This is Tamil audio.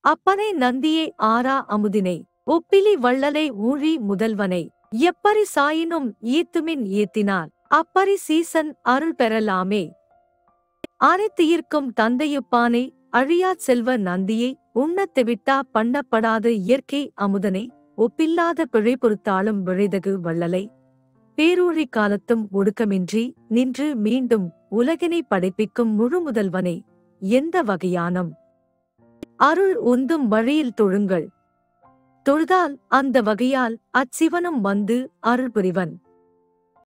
அப்பனை நந்தியே ஆரா அமுதினை ஒப்பிலி வள்ளலை ஊழி முதல்வனை எப்பரி சாயினும் ஈத்துமின் ஏத்தினால் அப்பரி சீசன் அருள் பெறலாமே ஆனைத்தியிர்க்கும் தந்தையுப்பானை அழியாச் செல்வ நந்தியை உண்ணத் விட்டா பண்ணப்படாத இயற்கை அமுதனை ஒப்பில்லாத பிழை பொறுத்தாளும் விழைதகு வள்ளலை பேரூழி காலத்தும் ஒடுக்கமின்றி நின்று மீண்டும் உலகினை படைப்பிக்கும் முழு முதல்வனை எந்த வகையானம் அருள் உந்தும் வழியில் தொழுங்கள் தொழுதால் அந்த வகையால் அச்சிவனும் வந்து அருள் புரிவன்